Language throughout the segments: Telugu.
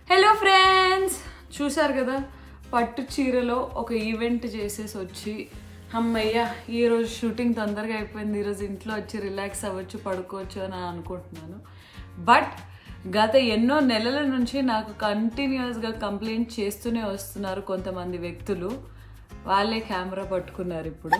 హలో ఫ్రెండ్స్ చూశారు కదా పట్టు చీరలో ఒక ఈవెంట్ చేసేసి వచ్చి అమ్మయ్య ఈరోజు షూటింగ్ తొందరగా అయిపోయింది ఈరోజు ఇంట్లో వచ్చి రిలాక్స్ అవ్వచ్చు పడుకోవచ్చు అని అనుకుంటున్నాను బట్ గత ఎన్నో నెలల నుంచి నాకు కంటిన్యూస్గా కంప్లైంట్ చేస్తూనే వస్తున్నారు కొంతమంది వ్యక్తులు వాళ్ళే కెమెరా పట్టుకున్నారు ఇప్పుడు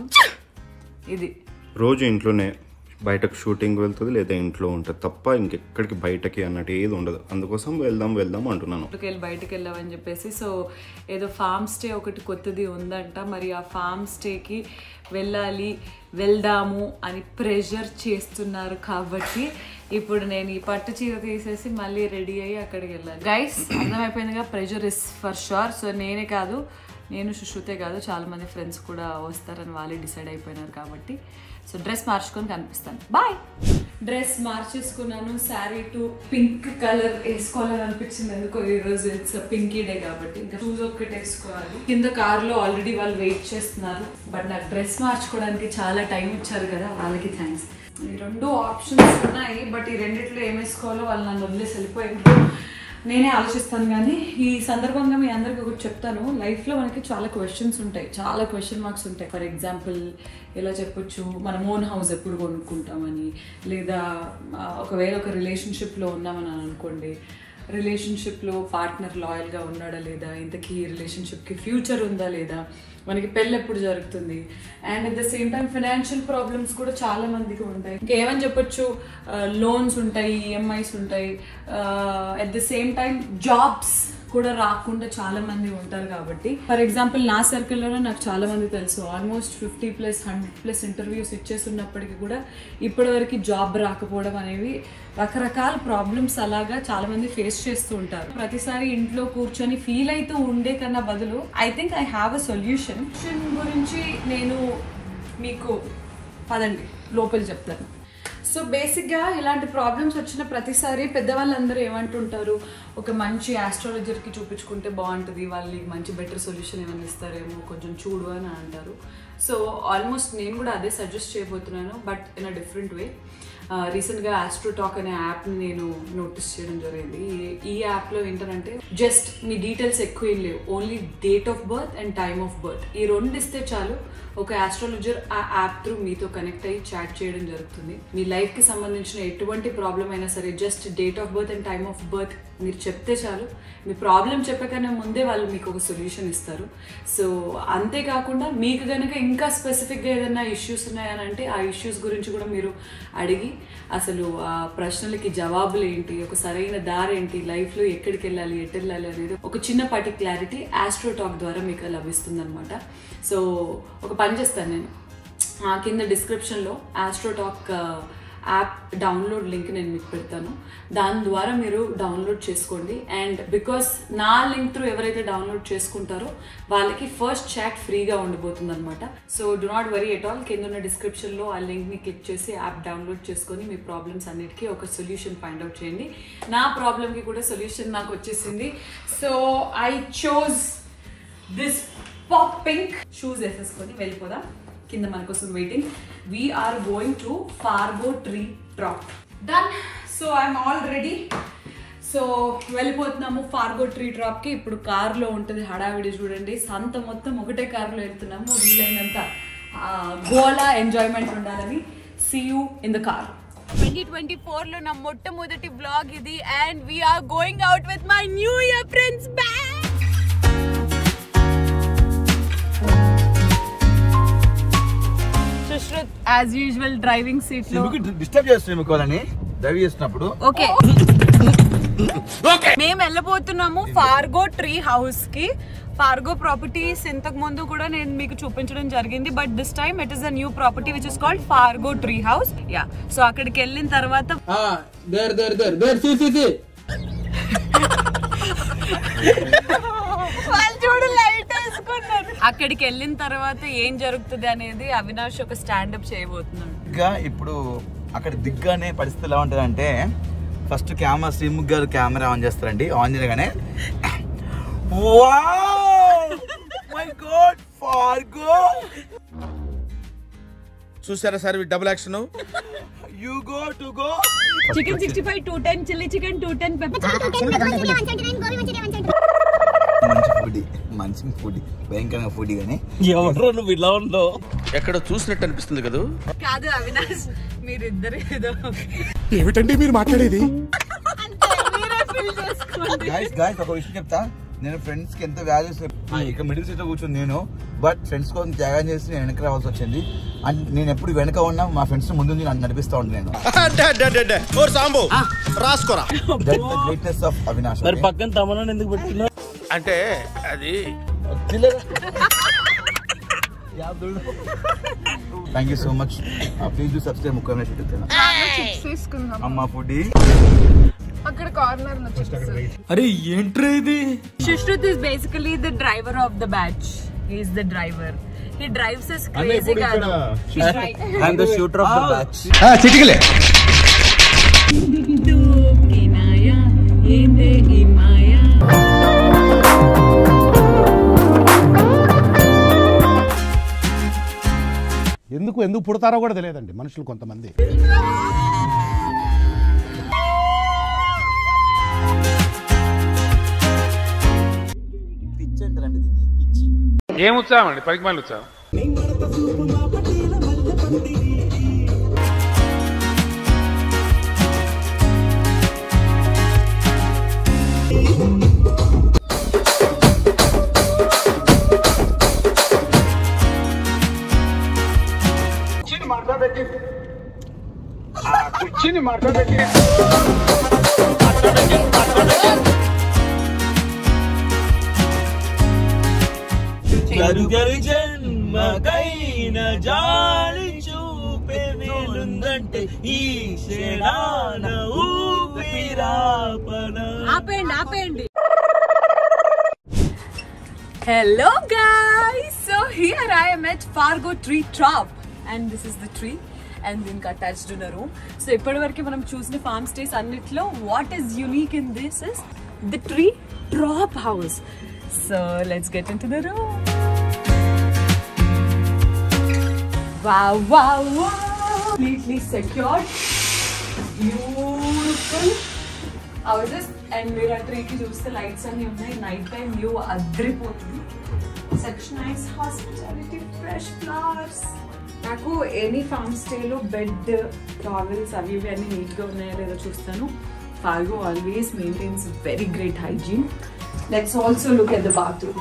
ఇది రోజు ఇంట్లోనే బయటకు షూటింగ్ వెళ్తుంది లేదా ఇంట్లో ఉంటుంది తప్ప ఇంకెక్కడికి బయటకి అన్నట్టు ఏది ఉండదు అందుకోసం వెళ్దాం వెళ్దాం అంటున్నాను బయటకు వెళ్ళి బయటకు వెళ్ళామని చెప్పేసి సో ఏదో ఫామ్ స్టే ఒకటి కొత్తది ఉందంట మరి ఆ ఫామ్ స్టేకి వెళ్ళాలి వెళ్దాము అని ప్రెషర్ చేస్తున్నారు కాబట్టి ఇప్పుడు నేను ఈ పట్టు చీర తీసేసి మళ్ళీ రెడీ అయ్యి అక్కడికి వెళ్ళాలి గైస్ అర్థమైపోయిందిగా pressure is for sure so నేనే కాదు నేను సుశ్రుతే కాదు చాలా మంది ఫ్రెండ్స్ కూడా వస్తారని వాళ్ళే డిసైడ్ అయిపోయినారు కాబట్టి సో డ్రెస్ మార్చుకొని కనిపిస్తాను బాయ్ డ్రెస్ మార్చేసుకున్నాను శారీ టు పింక్ కలర్ వేసుకోవాలని అనిపించింది ఎందుకో ఈ రోజు ఇట్స్ పింకీ డే కాబట్టి ఇంకా షూస్ ఒక్కటి వేసుకోవాలి కింద కార్లో ఆల్రెడీ వాళ్ళు వెయిట్ చేస్తున్నారు బట్ నాకు డ్రెస్ మార్చుకోవడానికి చాలా టైం ఇచ్చారు కదా వాళ్ళకి థ్యాంక్స్ ఈ రెండు ఆప్షన్స్ ఉన్నాయి బట్ ఈ రెండిట్లో ఏం వేసుకోవాలో వాళ్ళు నన్ను వదిలేసి వెళ్ళిపోయారు నేనే ఆలోచిస్తాను కానీ ఈ సందర్భంగా మీ అందరికి ఒకటి చెప్తాను లైఫ్లో మనకి చాలా క్వశ్చన్స్ ఉంటాయి చాలా క్వశ్చన్ మార్క్స్ ఉంటాయి ఫర్ ఎగ్జాంపుల్ ఎలా చెప్పొచ్చు మనం ఓన్ హౌస్ ఎప్పుడు కొనుక్కుంటామని లేదా ఆ, ఒకవేళ ఒక రిలేషన్షిప్లో ఉన్నామని అనుకోండి రిలేషన్షిప్లో పార్ట్నర్ లాయల్గా ఉన్నాడా లేదా ఇంతకీ రిలేషన్షిప్కి ఫ్యూచర్ ఉందా లేదా మనకి పెళ్ళి ఎప్పుడు జరుగుతుంది and at the same time financial problems కూడా చాలా మందికి ఉంటాయి ఇంకా ఏమని చెప్పొచ్చు లోన్స్ ఉంటాయి ఈఎంఐస్ ఉంటాయి at the same time jobs కూడా రాకుండా చాలా మంది ఉంటారు కాబట్టి ఫర్ ఎగ్జాంపుల్ నా సర్కిల్లోనే నాకు చాలా మంది తెలుసు almost fifty plus hundred plus interviews ఇచ్చేస్తున్నప్పటికీ కూడా ఇప్పటివరకు జాబ్ రాకపోవడం అనేవి రకరకాల ప్రాబ్లమ్స్ అలాగా చాలా మంది ఫేస్ చేస్తూ ఉంటారు ప్రతిసారి ఇంట్లో కూర్చొని ఫీల్ అవుతూ ఉండే కన్నా బదులు I think I have a solution గురించి నేను మీకు పదండి లోపల చెప్తాను సో బేసిక్గా ఇలాంటి ప్రాబ్లమ్స్ వచ్చిన ప్రతిసారి పెద్దవాళ్ళందరూ ఏమంటుంటారు ఒక మంచి ఆస్ట్రాలజర్కి చూపించుకుంటే బాగుంటుంది వాళ్ళకి మంచి బెటర్ సొల్యూషన్ ఏమైనా ఇస్తారేమో కొంచెం చూడు అని అంటారు సో ఆల్మోస్ట్ నేను కూడా అదే సజెస్ట్ చేయబోతున్నాను but in a different way రీసెంట్గా ఆస్ట్రోటాక్ అనే యాప్ని నేను నోటీస్ చేయడం జరిగింది ఈ- ఈ యాప్లో ఏంటంటే జస్ట్ మీ డీటెయిల్స్ ఎక్కువ ఏం లేవు only date of birth and time of birth ఈ రెండు ఇస్తే చాలు ఒక ఆస్ట్రాలజర్ ఆ యాప్ త్రూ మీతో కనెక్ట్ అయ్యి చాట్ చేయడం జరుగుతుంది మీ లైఫ్కి సంబంధించిన ఎటువంటి ప్రాబ్లం అయినా సరే just date of birth and time of birth మీరు చెప్తే చాలు మీ ప్రాబ్లం చెప్పకనే ముందే వాళ్ళు మీకు ఒక సొల్యూషన్ ఇస్తారు సో అంతేకాకుండా మీకు కనుక ఇంకా స్పెసిఫిక్గా ఏదైనా ఇష్యూస్ ఉన్నాయని అంటే ఆ ఇష్యూస్ గురించి కూడా మీరు అడిగి అసలు ఆ ప్రశ్నలకి జవాబులు ఏంటి ఒక సరైన దారి ఏంటి లైఫ్లో ఎక్కడికి వెళ్ళాలి ఎటు వెళ్ళాలి అనేది ఒక చిన్నపాటి క్లారిటీ ఆస్ట్రోటాక్ ద్వారా మీకు లభిస్తుంది అనమాట సో ఒక పని చేస్తాను నేను ఆ కింద డిస్క్రిప్షన్లో ఆస్ట్రోటాక్ యాప్ డౌన్లోడ్ లింక్ నేను మీకు పెడతాను దాని ద్వారా మీరు డౌన్లోడ్ చేసుకోండి అండ్ బికాస్ నా లింక్ త్రూ ఎవరైతే డౌన్లోడ్ చేసుకుంటారో వాళ్ళకి ఫస్ట్ చాట్ ఫ్రీగా ఉండబోతుంది అనమాట so do not worry at all కింద ఉన్న డిస్క్రిప్షన్లో ఆ లింక్ని క్లిక్ చేసి యాప్ డౌన్లోడ్ చేసుకొని మీ ప్రాబ్లమ్స్ అన్నిటికీ ఒక సొల్యూషన్ ఫైండ్ అవుట్ చేయండి నా ప్రాబ్లమ్కి కూడా సొల్యూషన్ నాకు వచ్చేసింది so I chose this pop pink shoes వేసేసుకొని వెళ్ళిపోదాం కింద మన కోసం waiting we're going to Fargo tree drop done so I'm already so వెళ్ళిపోతున్నాము ఫార్గో ట్రీ డ్రాప్కి ఇప్పుడు కార్లో ఉంటుంది హడావిడి చూడండి సంత మొత్తం ఒకటే కార్లో వెళ్తున్నాము వీలైనంత ఆ, గోలా ఎంజాయ్మెంట్ ఉండాలని see you in the car twenty twenty four లో నా మొట్టమొదటి బ్లాగ్ ఇది and we're going out with my new year friends back Sushrut as usual driving seat లో మీకు డిస్టర్బ్ చేస్తున్నాం మీకు వాళ్ళని డ్రైవ్ చేస్తున్నప్పుడు ఓకే మేము వెళ్ళబోతున్నాము ఫార్గో ట్రీ హౌస్ కి ఫార్గో ప్రాపర్టీస్ ఇంతకు ముందు కూడా నేను మీకు చూపించడం జరిగింది but this time it is a new property which is called Fargo tree house yeah so అక్కడికి వెళ్ళిన తర్వాత there there there there see see see వాళ్ళు చూడు లైట్ వేసుకున్నారు అక్కడికి వెళ్ళిన తర్వాత ఏం జరుగుతుంది అనేది అవినాష్ ఒక స్టాండప్ చేయబోతున్నాడు ఇంకా ఇప్పుడు అక్కడ దిగ్గానే పరిస్థితి ఎలా ఉంటుంది అంటే ఫస్ట్ కెమెరా శ్రీముఖ్ గారు కెమెరా ఆన్ చేస్తారండి ఆన్ చేయగానే మై గాడ్ ఫార్గో చూసారా sir double action you go to go chicken sixty five two ten chilli chicken two ten pepper food భయంకరంగా ఫుడ్ కానీ ఎవరు నువ్వు ఇలా ఉండవు ఎక్కడ చూసినట్టు అనిపిస్తుంది కదూ కాదు అవినాష్ మీరిద్దరు ఏదో ఏమిటండి మీరు మాట్లాడేది మీరే ఫిల్ చేసుకోండి గాయస్ గాయస్ ఒక విషయం చెప్తా నేను ఫ్రెండ్స్ కి ఎంత వాల్యూస్ ఇక మిడిల్ సీట్ లో కూర్చొని నేను బట్ ఫ్రెండ్స్ కోసం త్యాగం చేసి నేను వెనక రావాల్సి వచ్చింది అండ్ నేను ఎప్పుడు వెనక ఉన్నా మా ఫ్రెండ్స్ ముందు నన్ను నడిపిస్తా ఉంటాను నేను ఓ సాంబు రాసుకోరా that the greatness of Avinash మరి పక్కన తమను ఎందుకు పెట్టుకున్నావు అంటే అది thank you so much please do subscribe ముఖ్యమైన యూట్యూబ్ తీసుకుందాం అమ్మ ఫుడ్ అక్కడ కార్నర్ లో చూపిస్తారు. అరే ఏంట్రా ఇది Shushruth is basically the driver of the batch. He is the driver. He drives us crazy కాదు. He drives. I'm the shooter of the batch చిటికలే దూకినాయా, ఏందే ఈ మాయా? ఎందుకు ఎందుకు పుడతారో కూడా తెలియదండి మనుషులు కొంతమంది పిచ్చి అంటారండి దీన్ని పిచ్చి ఏం ఉత్సాహం అండి పనికి మళ్ళీ ఉత్సాహం గరుగరు జన్మకైన జాలి చూపే వేలుందంటే ఈ క్షణాన ఊపిరాపన ఆపేయండి ఆపేయండి hello guys so here I am at Fargo tree top and this is the tree and దీనికి అటాచ్డ్ ఉన్న రూమ్ సో ఇప్పటివరకు మనం చూసిన ఫార్మ్ స్టేస్ అన్నిట్లో what is unique in this is the tree top house so let's get into the room Wow, wow, wow! Completely secured. Beautiful houses. And మీరు ఆ ట్రీకి చూస్తే లైట్స్ అన్ని ఉన్నాయి నైట్ టైం వ్యూ అద్రిపోతుంది such nice hospitality fresh flowers నాకు ఎనీ ఫార్మ్ స్టేలో బెడ్ టావెల్స్ అవి ఇవి అన్ని నీట్గా ఉన్నాయో లేదో చూస్తాను Fargo always maintains very great hygiene let's also look at the bathroom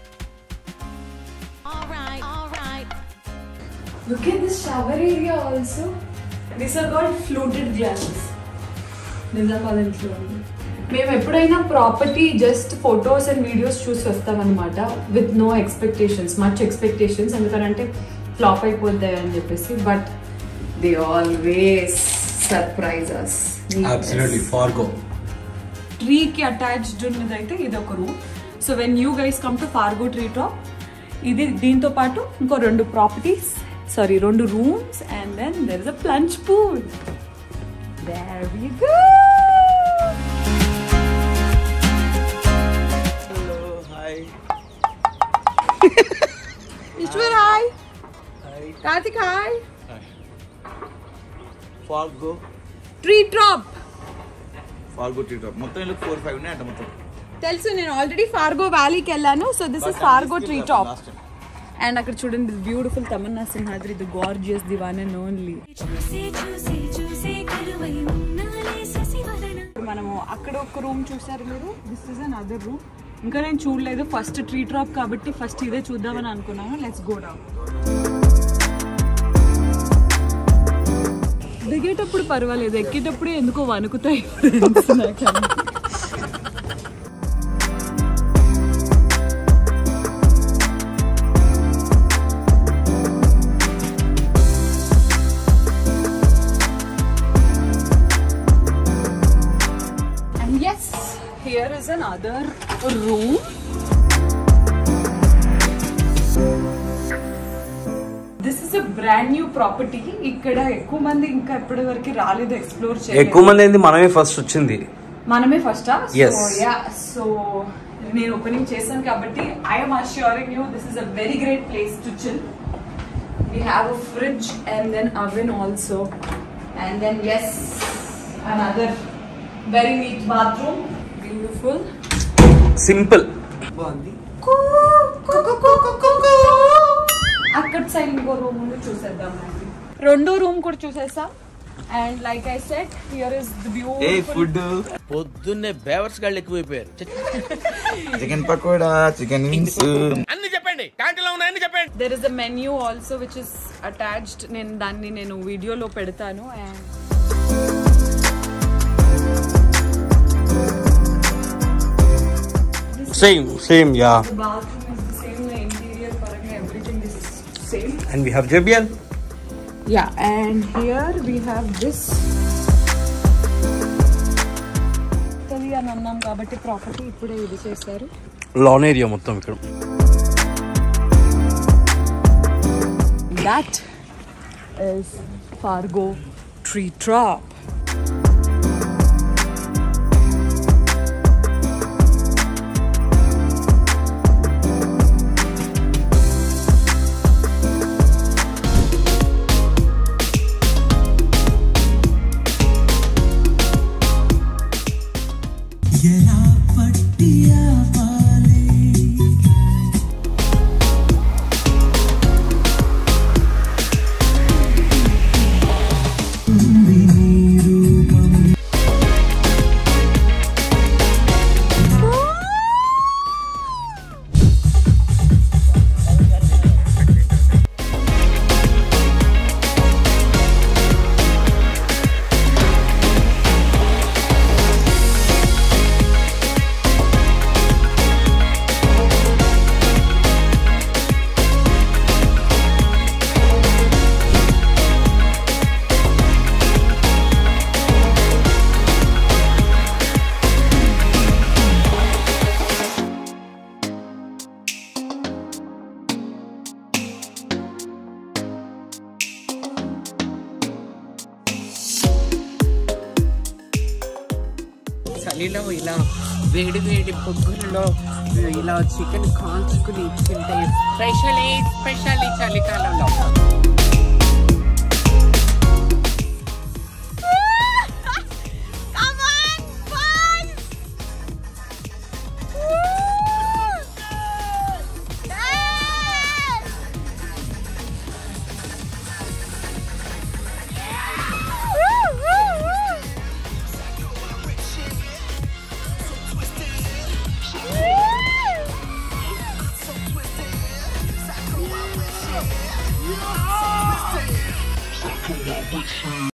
Look at this shower area also. These are called fluted glasses. నిజామాబాద్లో ఉంది మేము ఎప్పుడైనా property just photos and videos చూసి వస్తామన్నమాట with no expectations much expectations ఎందుకంటే ఫ్లాప్ అయిపోతాయి అని చెప్పేసి but they always surprise us Fargo ట్రీకి అటాచ్డ్ ఉన్నదైతే ఇది ఒక room so when you guys come to Fargo tree top ఇది దీంతో పాటు ఇంకో రెండు ప్రాపర్టీస్ సారీ రెండు rooms and then there is a plunge pool there we go hello hi Eshwar hi Karthik hi Fargo tree top Fargo tree top మొత్తం ఇల్లు ఫోర్ ఫైవ్ ఉన్నాయి అంట మొత్తం తెలుసు నేను ఆల్రెడీ ఫార్గో వ్యాలీకి వెళ్ళాను so this is Fargo tree top and అక్కడ చూడండి beautiful Tamannaah Simhadri the gorgeous the one and only చూసి చూసి చూసి కరువై ఉన్నాలే శశివదన మనము అక్కడ ఒక రూమ్ చూసారు మీరు this is another room ఇంకా నేను చూడలేదు ఫస్ట్ ట్రీ డ్రాప్ కాబట్టి ఫస్ట్ ఇదే చూద్దామని అనుకున్నాను లెట్స్ గో డౌన్ దిగేటప్పుడు పర్వాలేదు ఎక్కేటప్పుడు ఎందుకో వణుకుతాయి friends నాకు అన్ని. And yes, here is another room. This is a brand new property ఇక్కడ ఎక్కువ మంది ఇంకా ఇప్పటి వరకు రాలేదు ఎక్స్ప్లోర్ ఎక్కువ మంది ఏంది మనమే ఫస్ట్ వచ్చింది మనమే ఫస్ట్ Yes. యా సో నేను ఓపెనింగ్ చేశాను కాబట్టి I'm assuring you this is a very great place to chill we have a fridge and then oven also and then is another very neat bathroom beautiful simple Cuckoo. Side ఇంకో రూమ్ ఉంది చూసేద్దాం రెండో రూమ్ కూడా చూసేస్తాం and like I said here is the view ఏ ఫుడ్ పొద్దున్నే బేవర్స్ గాళ్ళు ఎక్కువైపోయారు చికెన్ పకోడా చికెన్ వింగ్స్ అన్ని చెప్పండి క్యాంటీన్లో ఉన్నాయని చెప్పండి there is a menu also which is attached నేను దాన్ని నేను వీడియోలో పెడతాను and same same yeah bathroom is the same interior పరంగా everything is same and we have JBL yeah and here we have this అని అన్నాం కాబట్టి ప్రాపర్టీ ఇప్పుడే ఇది చేస్తారు లాన్ ఏరియా మొత్తం ఇక్కడ That is Fargo Tree Trap. చలిలో ఇలా వేడి వేడి పొగ్గులలో ఇలా చికెన్ కాల్చుకుని తింటే స్పెషలీ స్పెషల్లీ చలికాలంలో